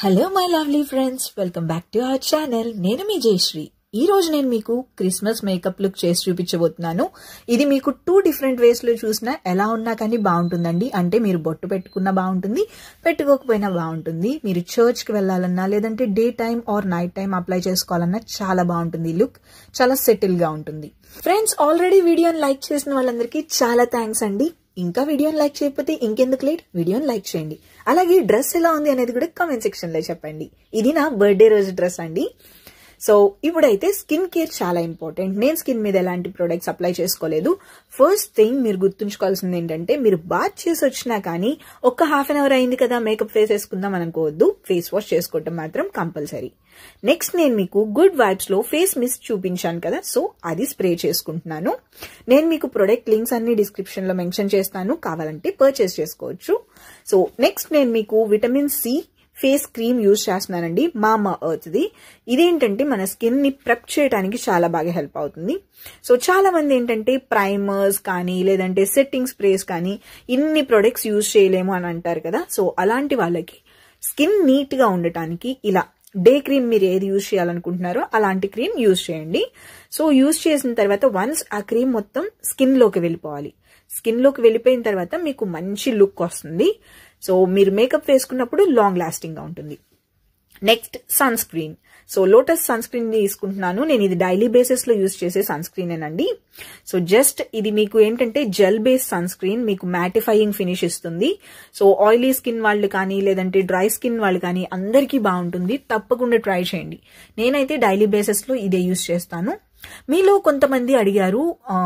hello my lovely friends welcome back to our channel నేను మీ జయశ్రీ ఈ రోజు నేను మీకు క్రిస్మస్ మేకప్ లుక్ చేసి చూపించబోతున్నాను ఇది మీకు టూ డిఫరెంట్ వేస్ లో చూసినా ఎలా ఉన్నా కానీ బాగుంటుందండి అంటే మీరు బొట్టు పెట్టుకున్నా బాగుంటుంది పెట్టుకోకపోయినా బాగుంటుంది మీరు చర్చ్ కి వెళ్ళాలన్నా లేదంటే day time or night time apply చేసుకోవాలన్నా చాలా బాగుంటుంది ఈ లుక్ చాలా సెటిల్ గా ఉంటుంది ఫ్రెండ్స్ ఆల్రెడీ వీడియోని లైక్ చేసిన వాళ్ళందరికీ చాలా థ్యాంక్స్ అండి ఇంకా వీడియోని లైక్ చేయకపోతే ఇంకెందుకు లేట్ వీడియోని లైక్ చేయండి అలాగే డ్రెస్ ఎలా ఉంది అనేది కూడా కామెంట్ సెక్షన్ లో చెప్పండి ఇది నా బర్త్డే రోజు డ్రెస్ అండి సో ఇప్పుడైతే స్కిన్ కేర్ చాలా ఇంపార్టెంట్ నేను స్కిన్ మీద ఎలాంటి ప్రొడక్ట్స్ అప్లై చేసుకోలేదు ఫస్ట్ థింగ్ మీరు గుర్తుంచుకోవాల్సింది ఏంటంటే మీరు బాత్ చేసి వచ్చినా కానీ ఒక హాఫ్ అన్ అవర్ అయింది కదా మేకప్ ఫేస్ వేసుకుందాం అనుకోవద్దు ఫేస్ వాష్ చేసుకోవటం మాత్రం కంపల్సరీ నెక్స్ట్ నేను మీకు గుడ్ వైబ్స్ లో ఫేస్ మిస్ట్ చూపించాను కదా సో అది స్ప్రే చేసుకుంటున్నాను నేను మీకు ప్రొడక్ట్ లింక్స్ అన్ని డిస్క్రిప్షన్ లో మెన్షన్ చేస్తాను కావాలంటే పర్చేస్ చేసుకోవచ్చు సో నెక్స్ట్ నేను మీకు vitamin C face cream use చేస్తున్నానండి మామా ఎర్త్ది ఇదేంటంటే మన స్కిన్ ని ప్రెప్ చేయడానికి చాలా బాగా హెల్ప్ అవుతుంది సో చాలా మంది ఏంటంటే ప్రైమర్స్ కానీ లేదంటే సెట్టింగ్ స్ప్రేస్ కానీ ఇన్ని ప్రొడక్ట్స్ యూజ్ చేయలేము అని అంటారు కదా సో అలాంటి వాళ్ళకి స్కిన్ నీట్ గా ఉండటానికి ఇలా డే క్రీమ్ మీరు ఏది యూజ్ చేయాలనుకుంటున్నారో అలాంటి క్రీమ్ యూజ్ చేయండి సో యూజ్ చేసిన తర్వాత వన్స్ ఆ క్రీమ్ మొత్తం స్కిన్ లోకి వెళ్ళిపోవాలి స్కిన్ లోకి వెళ్ళిపోయిన తర్వాత మీకు మంచి లుక్ వస్తుంది సో మీరు మేకప్ వేసుకున్నప్పుడు లాంగ్ లాస్టింగ్ గా ఉంటుంది next sunscreen so Lotus sunscreen తీసుకుంటున్నాను నేను ఇది డైలీ బేసిస్ లో యూజ్ చేసే సన్ స్క్రీన్ అండి సో జస్ట్ ఇది మీకు ఏంటంటే జెల్ బేస్ సన్ స్క్రీన్ మీకు మ్యాటిఫైయింగ్ ఫినిష్ ఇస్తుంది సో ఆయిలీ స్కిన్ వాళ్ళు కానీ లేదంటే డ్రై స్కిన్ వాళ్ళు కానీ అందరికీ బాగుంటుంది తప్పకుండా ట్రై చేయండి నేనైతే డైలీ బేసిస్ లో ఇదే యూజ్ చేస్తాను మీలో కొంతమంది అడిగారు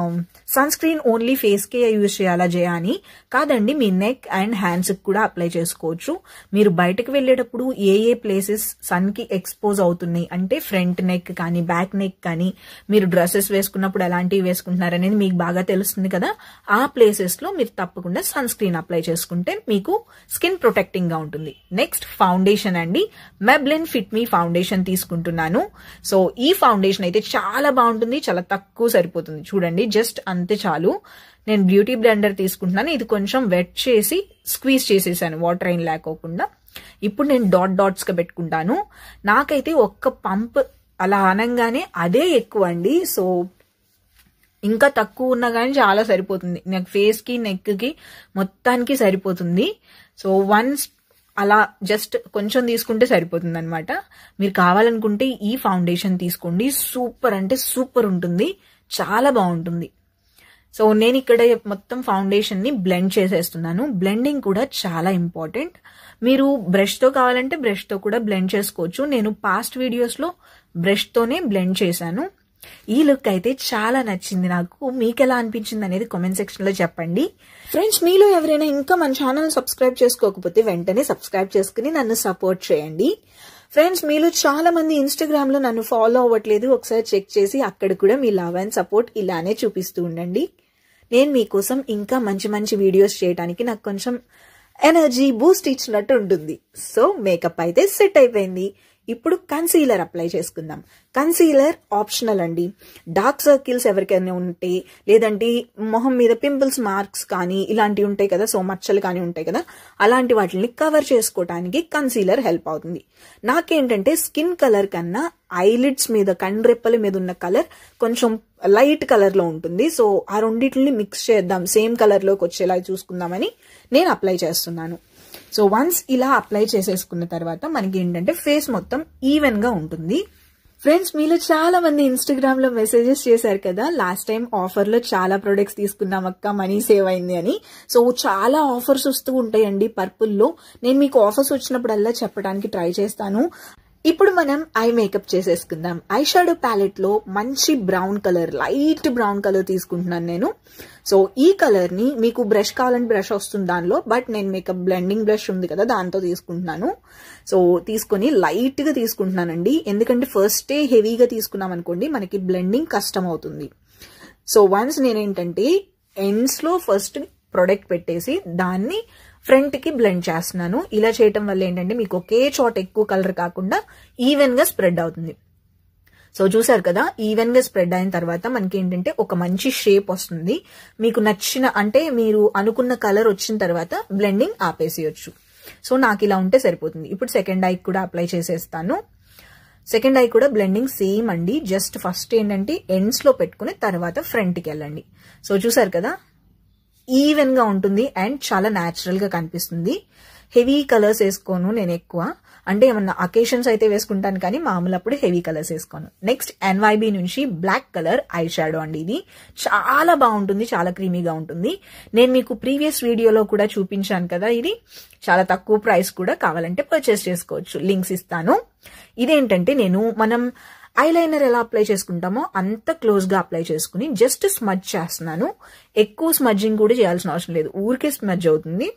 సన్ స్క్రీన్ ఓన్లీ ఫేస్ కే యూజ్ చేయాలా జయ అని కాదండి మీ నెక్ అండ్ హ్యాండ్స్ కూడా అప్లై చేసుకోవచ్చు మీరు బయటకు వెళ్ళేటప్పుడు ఏ ఏ ప్లేసెస్ సన్ కి ఎక్స్పోజ్ అవుతున్నాయి అంటే ఫ్రంట్ నెక్ కానీ బ్యాక్ నెక్ కానీ మీరు డ్రెస్సెస్ వేసుకున్నప్పుడు ఎలాంటివి వేసుకుంటున్నారనేది మీకు బాగా తెలుస్తుంది కదా ఆ ప్లేసెస్ లో మీరు తప్పకుండా సన్ స్క్రీన్ అప్లై చేసుకుంటే మీకు స్కిన్ ప్రొటెక్టింగ్ గా ఉంటుంది నెక్స్ట్ ఫౌండేషన్ అండి మెబ్లిన్ ఫిట్ మీ ఫౌండేషన్ తీసుకుంటున్నాను సో ఈ ఫౌండేషన్ అయితే చాలా బాగుంటుంది చాలా తక్కువ సరిపోతుంది చూడండి జస్ట్ అంతే చాలు నేను బ్యూటీ బ్లెండర్ తీసుకుంటున్నాను ఇది కొంచెం వెట్ చేసి స్క్వీజ్ చేసేసాను వాటర్ అయిన లేకోకుండా ఇప్పుడు నేను డాట్ డాట్స్ గా పెట్టుకుంటాను నాకైతే ఒక్క పంప్ అలా అనగానే అదే ఎక్కువ అండి సో ఇంకా తక్కువ ఉన్నా కానీ చాలా సరిపోతుంది నాకు ఫేస్ కి నెక్ కి మొత్తానికి సరిపోతుంది సో వన్స్ అలా జస్ట్ కొంచెం తీసుకుంటే సరిపోతుంది అనమాట మీరు కావాలనుకుంటే ఈ ఫౌండేషన్ తీసుకోండి సూపర్ అంటే సూపర్ ఉంటుంది చాలా బాగుంటుంది సో నేను ఇక్కడ మొత్తం ఫౌండేషన్ ని బ్లెండ్ చేసేస్తున్నాను బ్లెండింగ్ కూడా చాలా ఇంపార్టెంట్ మీరు బ్రష్ తో కావాలంటే బ్రష్ తో కూడా బ్లెండ్ చేసుకోవచ్చు నేను పాస్ట్ వీడియోస్ లో బ్రష్ తోనే బ్లెండ్ చేశాను ఈ లుక్ అయితే చాలా నచ్చింది నాకు మీకు ఎలా అనిపించింది అనేది కామెంట్ సెక్షన్ లో చెప్పండి ఫ్రెండ్స్ మీలో ఎవరైనా ఇంకా మన ఛానల్ సబ్స్క్రైబ్ చేసుకోకపోతే వెంటనే సబ్స్క్రైబ్ చేసుకుని నన్ను సపోర్ట్ చేయండి ఫ్రెండ్స్ మీలో చాలా మంది ఇన్స్టాగ్రామ్ లో నన్ను ఫాలో అవ్వట్లేదు ఒకసారి చెక్ చేసి అక్కడ కూడా మీ లవ్ అండ్ సపోర్ట్ ఇలానే చూపిస్తూ ఉండండి నేను మీకోసం ఇంకా మంచి మంచి వీడియోస్ చేయడానికి నాకు కొంచెం ఎనర్జీ బూస్ట్ ఇచ్చినట్టు ఉంటుంది సో మేకప్ అయితే సెట్ అయిపోయింది ఇప్పుడు కన్సీలర్ అప్లై చేసుకుందాం కన్సీలర్ ఆప్షనల్ అండి డార్క్ సర్కిల్స్ ఎవరికైనా ఉంటే లేదంటే మొహం మీద పింపుల్స్ మార్క్స్ కానీ ఇలాంటివి ఉంటాయి కదా సో మచ్చలు కానీ ఉంటాయి కదా అలాంటి వాటిని కవర్ చేసుకోవడానికి కన్సీలర్ హెల్ప్ అవుతుంది నాకేంటంటే స్కిన్ కలర్ కన్నా ఐలిడ్స్ మీద కండ్రెప్పల మీద ఉన్న కలర్ కొంచెం లైట్ కలర్ లో ఉంటుంది సో ఆ రెండింటిని మిక్స్ చేద్దాం సేమ్ కలర్ లోకి వచ్చేలా చూసుకుందామని నేను అప్లై చేస్తున్నాను సో వన్స్ ఇలా అప్లై చేసేసుకున్న తర్వాత మనకి ఏంటంటే ఫేస్ మొత్తం ఈవెన్ గా ఉంటుంది ఫ్రెండ్స్ మీలో చాలా మంది ఇన్స్టాగ్రామ్ లో మెసేజెస్ చేశారు కదా లాస్ట్ టైం ఆఫర్ లో చాలా ప్రొడక్ట్స్ తీసుకున్నాం అక్క మనీ సేవ్ అయింది అని సో చాలా ఆఫర్స్ వస్తూ ఉంటాయండి పర్పుల్ లో నేను మీకు ఆఫర్స్ వచ్చినప్పుడల్లా చెప్పడానికి ట్రై చేస్తాను ఇప్పుడు మనం ఐ మేకప్ చేసేసుకుందాం ఐ షాడో ప్యాలెట్ లో మంచి brown colour light brown colour తీసుకుంటున్నాను నేను సో ఈ కలర్ ని మీకు బ్రష్ కావాలంటే బ్రష్ వస్తుంది దానిలో బట్ నేను మేకప్ బ్లెండింగ్ బ్రష్ ఉంది కదా దాంతో తీసుకుంటున్నాను సో తీసుకొని లైట్ గా తీసుకుంటున్నానండి ఎందుకంటే ఫస్టే హెవీగా తీసుకున్నాం అనుకోండి మనకి బ్లెండింగ్ కష్టం అవుతుంది సో వన్స్ నేనేంటంటే ఎండ్స్ లో ఫస్ట్ ప్రొడక్ట్ పెట్టేసి దాన్ని ఫ్రంట్ కి బ్లెండ్ చేస్తున్నాను ఇలా చేయటం వల్ల ఏంటంటే మీకు ఒకే చోట ఎక్కువ కలర్ కాకుండా ఈవెన్ గా స్ప్రెడ్ అవుతుంది సో చూసారు కదా ఈవెన్ గా స్ప్రెడ్ అయిన తర్వాత మనకి ఏంటంటే ఒక మంచి షేప్ వస్తుంది మీకు నచ్చిన అంటే మీరు అనుకున్న కలర్ వచ్చిన తర్వాత బ్లెండింగ్ ఆపేసేయచ్చు సో నాకు ఇలా ఉంటే సరిపోతుంది ఇప్పుడు సెకండ్ ఐకి కూడా అప్లై చేసేస్తాను సెకండ్ ఐ కూడా బ్లెండింగ్ సేమ్ అండి జస్ట్ ఫస్ట్ ఏంటంటే ఎండ్స్ లో పెట్టుకుని తర్వాత ఫ్రంట్ కి వెళ్ళండి సో చూసారు కదా ఈవెన్ గా ఉంటుంది అండ్ చాలా న్యాచురల్ గా కనిపిస్తుంది హెవీ కలర్స్ వేసుకోను నేను ఎక్కువ అంటే ఏమన్నా అకేషన్స్ అయితే వేసుకుంటాను కానీ మామూలు అప్పుడు హెవీ కలర్స్ వేసుకోను నెక్స్ట్ ఎన్వైబి నుంచి బ్లాక్ కలర్ ఐ షాడో అండి ఇది చాలా బాగుంటుంది చాలా క్రీమీగా ఉంటుంది నేను మీకు ప్రీవియస్ వీడియోలో కూడా చూపించాను కదా ఇది చాలా తక్కువ ప్రైస్ కూడా కావాలంటే పర్చేస్ చేసుకోవచ్చు లింక్స్ ఇస్తాను ఇదేంటంటే నేను మనం ఐలైనర్ ఎలా అప్లై చేసుకుంటామో అంత క్లోజ్ గా అప్లై చేసుకుని జస్ట్ స్మజ్ చేస్తున్నాను ఎక్కువ స్మజ్జింగ్ కూడా చేయాల్సిన అవసరం లేదు ఊరికే స్మజ్ అవుతుంది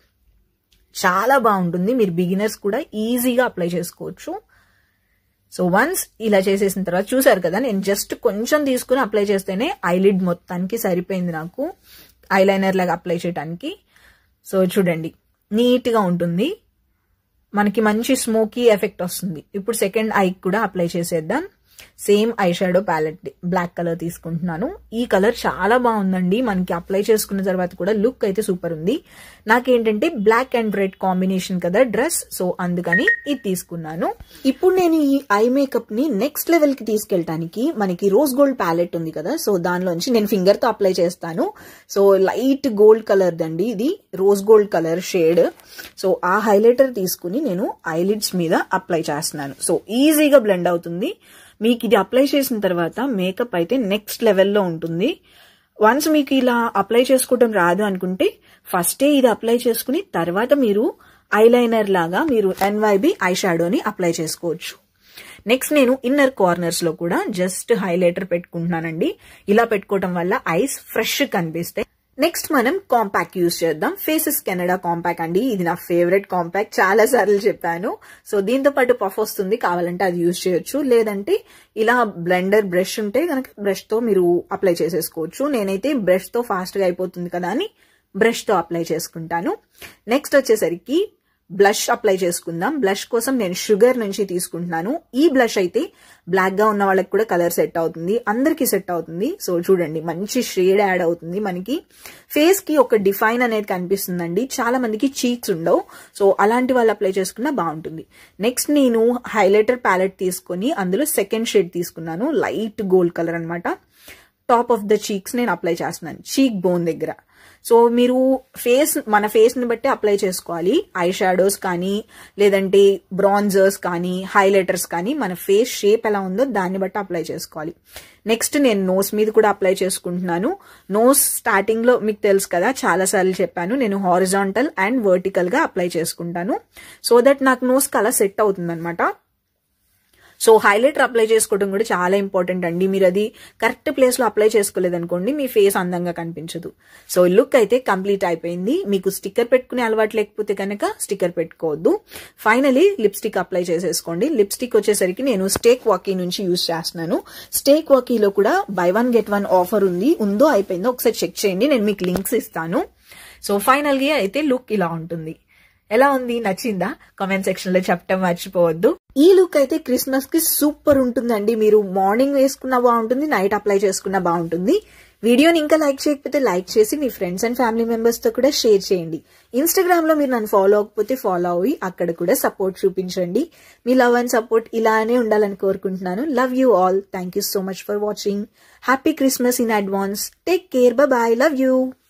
చాలా బాగుంటుంది మీరు బిగినర్స్ కూడా ఈజీగా అప్లై చేసుకోవచ్చు సో వన్స్ ఇలా చేసేసిన తర్వాత చూసారు కదా నేను జస్ట్ కొంచెం తీసుకుని అప్లై చేస్తేనే ఐలిడ్ మొత్తానికి సరిపోయింది నాకు ఐలైనర్ లాగా అప్లై చేయడానికి సో చూడండి నీట్గా ఉంటుంది మనకి మంచి స్మోకీ ఎఫెక్ట్ వస్తుంది ఇప్పుడు సెకండ్ ఐ కూడా అప్లై చేసేద్దాం same eye shadow palette black colour తీసుకుంటున్నాను ఈ కలర్ చాలా బాగుందండి మనకి అప్లై చేసుకున్న తర్వాత కూడా లుక్ అయితే సూపర్ ఉంది నాకేంటంటే బ్లాక్ అండ్ రెడ్ కాంబినేషన్ కదా డ్రెస్ సో అందుకని ఇది తీసుకున్నాను ఇప్పుడు నేను ఈ ఐ మేకప్ ని నెక్స్ట్ లెవెల్ కి తీసుకెళ్ళటానికి మనకి రోజ్ గోల్డ్ ప్యాలెట్ ఉంది కదా సో దానిలోంచి నేను ఫింగర్ తో అప్లై చేస్తాను సో లైట్ గోల్డ్ కలర్ దండి ఇది rose gold colour shade so ఆ హైలైటర్ తీసుకుని నేను ఐలిడ్స్ మీద అప్లై చేస్తున్నాను సో ఈజీగా బ్లెండ్ అవుతుంది మీకు ఇది అప్లై చేసిన తర్వాత మేకప్ అయితే నెక్స్ట్ లెవెల్లో ఉంటుంది వన్స్ మీకు ఇలా అప్లై చేసుకోవడం రాదు అనుకుంటే ఫస్టే ఇది అప్లై చేసుకుని తర్వాత మీరు ఐలైనర్ లాగా మీరు ఎన్వైబి ఐ షాడోని అప్లై చేసుకోవచ్చు నెక్స్ట్ నేను ఇన్నర్ కార్నర్స్ లో కూడా జస్ట్ హైలైటర్ పెట్టుకుంటున్నానండి ఇలా పెట్టుకోవడం వల్ల ఐస్ ఫ్రెష్ కనిపిస్తాయి నెక్స్ట్ మనం కాంపాక్ట్ యూజ్ చేద్దాం ఫేసెస్ కెనడా కాంపాక్ట్ అండి ఇది నా ఫేవరెట్ కాంపాక్ట్ చాలా సార్లు చెప్పాను సో దీంతో పాటు పఫ్ వస్తుంది కావాలంటే అది యూజ్ చేయొచ్చు లేదంటే ఇలా బ్లెండర్ బ్రష్ ఉంటే కనుక బ్రష్ తో మీరు అప్లై చేసేసుకోవచ్చు నేనైతే బ్రష్ తో ఫాస్ట్ గా అయిపోతుంది కదా అని బ్రష్ తో అప్లై చేసుకుంటాను నెక్స్ట్ వచ్చేసరికి బ్లష్ అప్లై చేసుకుందాం బ్లష్ కోసం నేను షుగర్ నుంచి తీసుకుంటున్నాను ఈ బ్లష్ అయితే బ్లాక్ గా ఉన్న వాళ్ళకి కూడా కలర్ సెట్ అవుతుంది అందరికి సెట్ అవుతుంది సో చూడండి మంచి షేడ్ యాడ్ అవుతుంది మనకి ఫేస్ కి ఒక డిఫైన్ అనేది కనిపిస్తుందండి చాలా మందికి చీక్స్ ఉండవు సో అలాంటి వాళ్ళు అప్లై చేసుకున్నా బాగుంటుంది నెక్స్ట్ నేను హైలైటర్ ప్యాలెట్ తీసుకొని అందులో సెకండ్ షేడ్ తీసుకున్నాను లైట్ గోల్డ్ కలర్ అనమాట టాప్ ఆఫ్ ద చీక్స్ నేను అప్లై చేస్తున్నాను చీక్ బోన్ దగ్గర సో మీరు ఫేస్ మన ఫేస్ ని బట్టి అప్లై చేసుకోవాలి ఐ షాడోస్ కానీ లేదంటే బ్రాన్జర్స్ కానీ హైలైటర్స్ కానీ మన ఫేస్ షేప్ ఎలా ఉందో దాన్ని బట్టి అప్లై చేసుకోవాలి నెక్స్ట్ నేను నోస్ మీద కూడా అప్లై చేసుకుంటున్నాను నోస్ స్టార్టింగ్ లో మీకు తెలుసు కదా చాలా సార్లు చెప్పాను నేను హారిజాంటల్ అండ్ వర్టికల్ గా అప్లై చేసుకుంటాను సో దట్ నాకు నోస్ కలర్ సెట్ అవుతుంది అనమాట సో హైలైటర్ అప్లై చేసుకోవడం కూడా చాలా ఇంపార్టెంట్ అండి మీరు అది కరెక్ట్ ప్లేస్ లో అప్లై చేసుకోలేదు అనుకోండి మీ ఫేస్ అందంగా కనిపించదు సో లుక్ అయితే కంప్లీట్ అయిపోయింది మీకు స్టిక్కర్ పెట్టుకునే అలవాటు లేకపోతే కనుక స్టిక్కర్ పెట్టుకోవద్దు ఫైనలీ లిప్స్టిక్ అప్లై చేసేసుకోండి లిప్స్టిక్ వచ్చేసరికి నేను స్టేక్ వాకీ నుంచి యూజ్ చేస్తున్నాను స్టేక్ వాకీలో కూడా buy one get one offer ఉంది ఉందో అయిపోయిందో ఒకసారి చెక్ చేయండి నేను మీకు లింక్స్ ఇస్తాను సో ఫైనల్ గా అయితే లుక్ ఇలా ఉంటుంది ఎలా ఉంది నచ్చిందా కామెంట్ సెక్షన్ లో చెప్పడం మర్చిపోవద్దు ఈ లుక్ అయితే క్రిస్మస్ కి సూపర్ ఉంటుందండి మీరు మార్నింగ్ వేసుకున్నా బాగుంటుంది నైట్ అప్లై చేసుకున్నా బాగుంటుంది వీడియోని ఇంకా లైక్ చేయకపోతే లైక్ చేసి మీ ఫ్రెండ్స్ అండ్ ఫ్యామిలీ మెంబర్స్ తో కూడా షేర్ చేయండి ఇన్స్టాగ్రామ్ లో మీరు నన్ను ఫాలో అవ్వకపోతే ఫాలో అయ్యి అక్కడ కూడా సపోర్ట్ చూపించండి మీ లవ్ అండ్ సపోర్ట్ ఇలానే ఉండాలని కోరుకుంటున్నాను love you all thank you so much for watching happy Christmas in advance take care bye love you